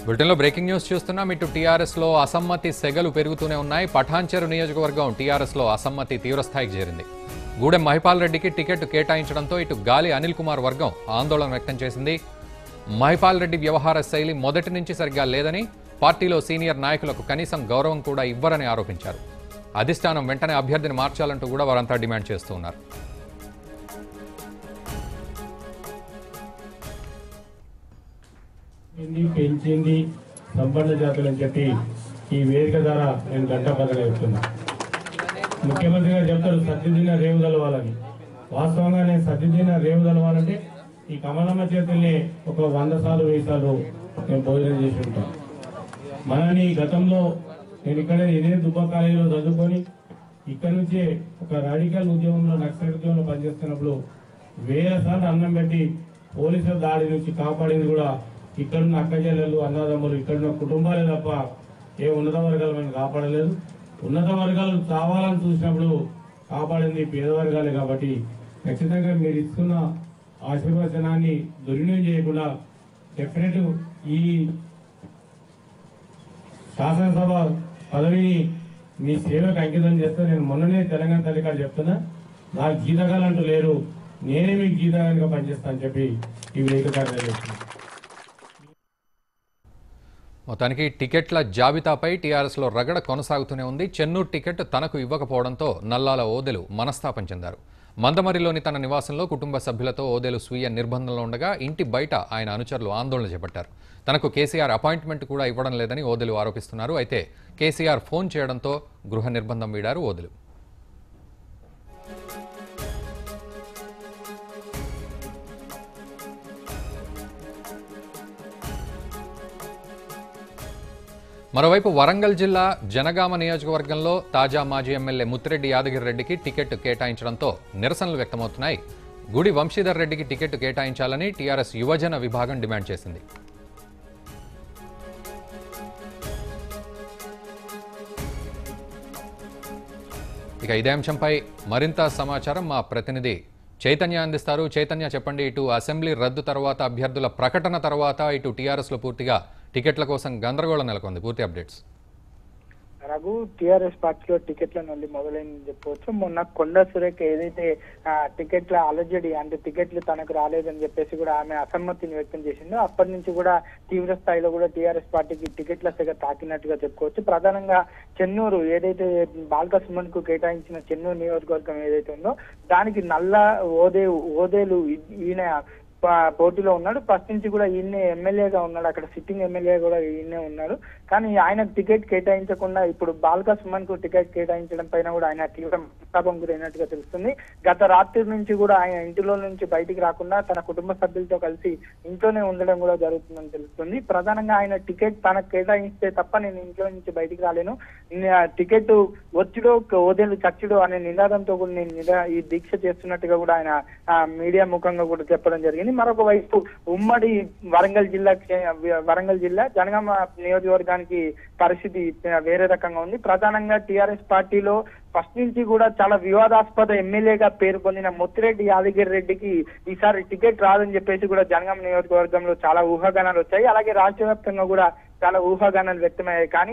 బులెటిన్లో breaking news చూస్తున్నాం ఇటు టీఆర్ఎస్లో అసమ్మతి సెగలు పెరుగుతూనే ఉన్నాయి పఠాన్చెరు నియోజకవర్గం టీఆర్ఎస్లో అసమ్మతి తీవ్రస్థాయికి చేరింది గూడెం మహిపాల్ రెడ్డికి టికెట్ కేటాయించడంతో ఇటు గాలి అనిల్ కుమార్ వర్గం ఆందోళన వ్యక్తం చేసింది మహిపాల్ రెడ్డి వ్యవహార శైలి మొదటి నుంచి సరిగ్గా లేదని పార్టీలో సీనియర్ నాయకులకు కనీసం గౌరవం కూడా ఇవ్వరని ఆరోపించారు అధిష్టానం వెంటనే అభ్యర్థిని మార్చాలంటూ కూడా వారంతా డిమాండ్ చేస్తూ ఉన్నారు పెంచింది పెంచింది సంపన్న జాతులు అని చెప్పి ఈ వేదిక ద్వారా నేను గంట పదగా చెప్తున్నా ముఖ్యమంత్రి గారు చెప్తారు సత్యదిన రేవు తెలవాలని వాస్తవంగా నేను సత్యదిన రేవు తెలవాలంటే ఈ కమలమ్మ చేతుల్ని ఒక వంద సార్లు వెయ్యి సార్లు నేను భోజనం చేసి ఉంటాను మనని గతంలో నేను ఇక్కడ ఇదే దుబ్బ కాలేజీలో చదువుకొని ఇక్కడ నుంచే ఒక రాడికల్ ఉద్యమంలో నక్సల్ ఉద్యమంలో పనిచేస్తున్నప్పుడు వేల సార్లు అన్నం పెట్టి పోలీసుల దాడి నుంచి కాపాడింది కూడా ఇక్కడున్న అక్క చెల్లెలు అన్నదమ్ములు ఇక్కడున్న కుటుంబాలే తప్ప ఏ ఉన్నత వర్గాలు మనం కాపాడలేదు ఉన్నత వర్గాలు చావాలని చూసినప్పుడు కాపాడింది పేద వర్గాలే కాబట్టి ఖచ్చితంగా మీరు ఇస్తున్న ఆశీర్వచనాన్ని దుర్వినియోగం చేయకుండా డెఫినెట్ ఈ శాసనసభ పదవిని మీ సేవకు అంకితం చేస్తే నేను మొన్ననే తెలంగాణ తల్లికాడు చెప్తున్నా నాకు గీతగాలు అంటూ లేరు నేనే మీకు గీతగానిగా పనిచేస్తాను చెప్పి ఈ వేదిక ద్వారా తెలియజేస్తున్నాను. మొత్తానికి టికెట్ల జాబితాపై టీఆర్ఎస్లో రగడ కొనసాగుతూనే ఉంది చెన్నూరు టికెట్ తనకు ఇవ్వకపోవడంతో నల్లాల ఓదెలు మనస్తాపం చెందారు మందమరిలోని తన నివాసంలో కుటుంబ సభ్యులతో ఓదెలు స్వీయ నిర్బంధంలో ఉండగా ఇంటి బయట ఆయన అనుచరులు ఆందోళన చేపట్టారు తనకు కేసీఆర్ అపాయింట్మెంట్ కూడా ఇవ్వడం లేదని ఓదెలు ఆరోపిస్తున్నారు అయితే కేసీఆర్ ఫోన్ చేయడంతో గృహ నిర్బంధం వీడారు ఓదెలు మరోవైపు వరంగల్ జిల్లా జనగామ నియోజకవర్గంలో తాజా మాజీ ఎమ్మెల్యే ముత్తిరెడ్డి యాదగిరి రెడ్డికి టికెట్ కేటాయించడంతో నిరసనలు వ్యక్తమవుతున్నాయి గుడి వంశీధర్ రెడ్డికి టికెట్ కేటాయించాలని టీఆర్ఎస్ యువజన విభాగం డిమాండ్ చేసింది ఇక ఇదే అంశంపై మరింత సమాచారం మా ప్రతినిధి చైతన్య అందిస్తారు చైతన్య చెప్పండి ఇటు అసెంబ్లీ రద్దు తర్వాత అభ్యర్థుల ప్రకటన తర్వాత ఇటు టీఆర్ఎస్లో పూర్తిగా టికెట్ల కోసం గందరగోళం నెలకొంది పూర్తి అప్డేట్స్ రఘు టిఆర్ఎస్ పార్టీలో టికెట్ల నుండి మొదలైందని చెప్పవచ్చు మొన్న కొండ సురేఖ ఏదైతే ఆ, టికెట్ల అలజడి అంటే టికెట్లు తనకు రాలేదని చెప్పేసి కూడా ఆమె అసమ్మతిని వ్యక్తం చేసిందో అప్పటి నుంచి కూడా తీవ్ర స్థాయిలో కూడా టిఆర్ఎస్ పార్టీకి టికెట్ల సెగ తాకినట్టుగా చెప్పుకోవచ్చు ప్రధానంగా చెన్నూరు ఏదైతే బాల్క సుమన్ కు కేటాయించిన చెన్నూరు నియోజకవర్గం ఏదైతే ఉందో దానికి నల్ల ఓదే ఓదేలు ఈయన ప- పోటీలో ఉన్నాడు ఫస్ట్ నుంచి కూడా ఈయన్నే ఎమ్మెల్యేగా ఉన్నాడు అక్కడ సిట్టింగ్ ఎమ్మెల్యే కూడా ఈయనే ఉన్నాడు కానీ ఆయనకు టికెట్ కేటాయించకుండా ఇప్పుడు బాల్కా సుమన్ కు టికెట్ కేటాయించడం పైన కూడా ఆయన తీవ్ర మనస్తాపం గురైనట్టుగా తెలుస్తుంది గత రాత్రి నుంచి కూడా ఆయన ఇంటిలో నుంచి బయటికి రాకుండా తన కుటుంబ సభ్యులతో కలిసి ఇంట్లోనే ఉండడం కూడా జరుగుతుందని తెలుస్తుంది ప్రధానంగా ఆయన టికెట్ తనకు కేటాయిస్తే తప్ప నేను ఇంట్లో నుంచి బయటికి రాలేను న- టికెట్ వచ్చుడో ఓదేలు చచ్చుడో అనే నినాదంతో కూడా నేను నిదా- ఈ దీక్ష చేస్తున్నట్టుగా కూడా ఆయన ఆ, మీడియా ముఖంగా కూడా చెప్పడం జరిగింది మరొక వైపు ఉమ్మడి వరంగల్ జిల్లా వరంగల్ జిల్లా జనగామ నియోజకవర్గానికి పరిస్థితి వేరే రకంగా ఉంది ప్రధానంగా టిఆర్ఎస్ పార్టీలో ఫస్ట్ నుంచి కూడా చాలా వివాదాస్పద ఎమ్మెల్యేగా పేరు పొందిన ముత్తిరెడ్డి యాదగిరి రెడ్డికి ఈసారి టికెట్ రాదని చెప్పేసి కూడా జనగామ నియోజకవర్గంలో చాలా ఊహాగానాలు వచ్చాయి అలాగే రాష్ట్ర వ్యాప్తంగా కూడా చాలా ఊహాగానాలు వ్యక్తమయ్యాయి కానీ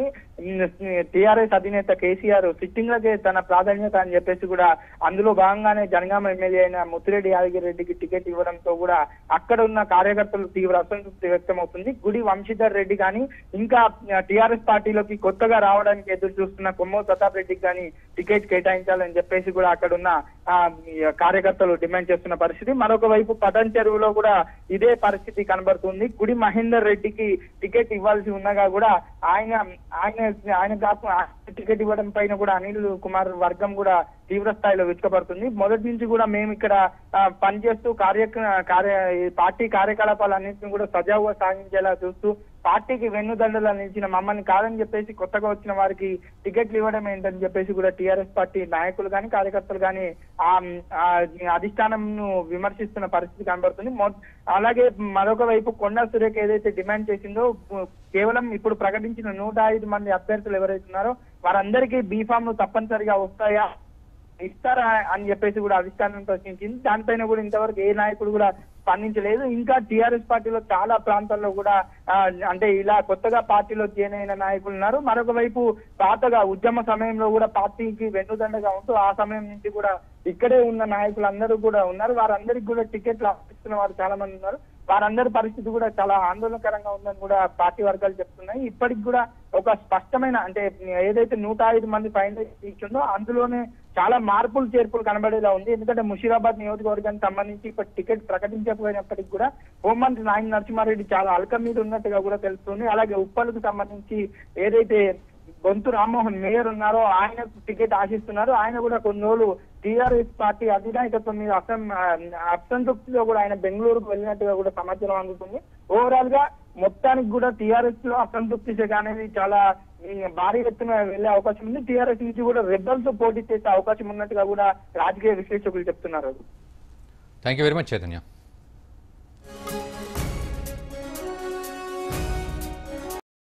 టిఆర్ఎస్ అధినేత కేసీఆర్ సిట్టింగ్ లకే తన ప్రాధాన్యత అని చెప్పేసి కూడా అందులో భాగంగానే జనగామ ఎమ్మెల్యే అయిన ముత్తిరెడ్డి యాదగిరి రెడ్డికి టికెట్ ఇవ్వడంతో కూడా అక్కడ ఉన్న కార్యకర్తలు తీవ్ర అసంతృప్తి వ్యక్తమవుతుంది గుడి వంశీధర్ రెడ్డి కానీ ఇంకా టిఆర్ఎస్ పార్టీలోకి కొత్తగా రావడానికి ఎదురు చూస్తున్న కొమ్మో ప్రతాప్ రెడ్డికి కానీ టికెట్ కేటాయించాలని చెప్పేసి కూడా అక్కడ ఉన్న ఆ, ఈ కార్యకర్తలు డిమాండ్ చేస్తున్న పరిస్థితి మరొక వైపు పటన్ చెరువులో కూడా ఇదే పరిస్థితి కనబడుతుంది గుడి మహేందర్ రెడ్డికి టికెట్ ఇవ్వాల్సి ఉన్నగా కూడా ఆయన ఆయన ఆయన కాకుండా ఆయన టికెట్ ఇవ్వడం పైన కూడా అనిల్ కుమార్ వర్గం కూడా తీవ్ర స్థాయిలో వెనుకబడుతుంది మొదటి నుంచి కూడా మేము ఇక్కడ ఆ, పనిచేస్తూ కార్య కార్య ఈ పార్టీ కార్యకలాపాలన్నింటినీ కూడా సజావుగా సాగించేలా చూస్తూ పార్టీకి వెన్నుదండలు అందించిన మమ్మల్ని కాదని చెప్పేసి కొత్తగా వచ్చిన వారికి టికెట్లు ఇవ్వడం ఏంటని చెప్పేసి కూడా టీఆర్ఎస్ పార్టీ నాయకులు కానీ కార్యకర్తలు కానీ ఆ ఆ అధిష్టానంను విమర్శిస్తున్న పరిస్థితి కనబడుతుంది మొ- అలాగే మరొక వైపు కొండా సురేఖ ఏదైతే డిమాండ్ చేసిందో కేవలం ఇప్పుడు ప్రకటించిన నూట ఐదు మంది అభ్యర్థులు ఎవరైతే ఉన్నారో వారందరికీ బీఫామ్ తప్పనిసరిగా వస్తాయా ఇస్తారా అని చెప్పేసి కూడా అధిష్టానం ప్రశ్నించింది దానిపైన కూడా ఇంతవరకు ఏ నాయకుడు కూడా స్పందించలేదు ఇంకా టిఆర్ఎస్ పార్టీలో చాలా ప్రాంతాల్లో కూడా ఆ, అంటే ఇలా కొత్తగా పార్టీలో జాయిన్ అయిన నాయకులు ఉన్నారు మరొక వైపు పాతగా ఉద్యమ సమయంలో కూడా పార్టీకి వెన్నుదండగా ఉంటూ ఆ సమయం నుంచి కూడా ఇక్కడే ఉన్న నాయకులు అందరూ కూడా ఉన్నారు వారందరికి కూడా టికెట్లు ఆశిస్తున్న వారు చాలా మంది ఉన్నారు వారందరి పరిస్థితి కూడా చాలా ఆందోళనకరంగా ఉందని కూడా పార్టీ వర్గాలు చెప్తున్నాయి ఇప్పటికి కూడా ఒక స్పష్టమైన అంటే ఏదైతే నూట ఐదు మంది ఫైనల్ ఇచ్చిందో అందులోనే చాలా మార్పులు చేర్పులు కనబడేలా ఉంది ఎందుకంటే ముషీరాబాద్ నియోజకవర్గానికి సంబంధించి ఇప్పుడు టికెట్ ప్రకటించకపోయినప్పటికీ కూడా హోంమంత్రి నాయన నరసింహారెడ్డి చాలా అల్క మీద ఉన్నట్టుగా కూడా తెలుస్తుంది అలాగే ఉప్పలకు సంబంధించి ఏదైతే గొంతు రామ్మోహన్ మేయర్ ఉన్నారో ఆయన టికెట్ ఆశిస్తున్నారు ఆయన కూడా కొన్ని రోజులు టీఆర్ఎస్ పార్టీ అధినాయకత్వం మీద అసం ఆ, అసంతృప్తిలో కూడా ఆయన బెంగళూరుకు వెళ్ళినట్టుగా కూడా సమాచారం అందుతుంది ఓవరాల్ గా మొత్తానికి కూడా టీఆర్ఎస్ లో అసంతృప్తి శాఖ అనేది చాలా ఉమ్, భారీ ఎత్తున వెళ్లే అవకాశం ఉంది టీఆర్ఎస్ నుంచి కూడా రెబల్ తో పోటీ చేసే అవకాశం ఉన్నట్టుగా కూడా రాజకీయ విశ్లేషకులు చెప్తున్నారు thank you very much Chaitanya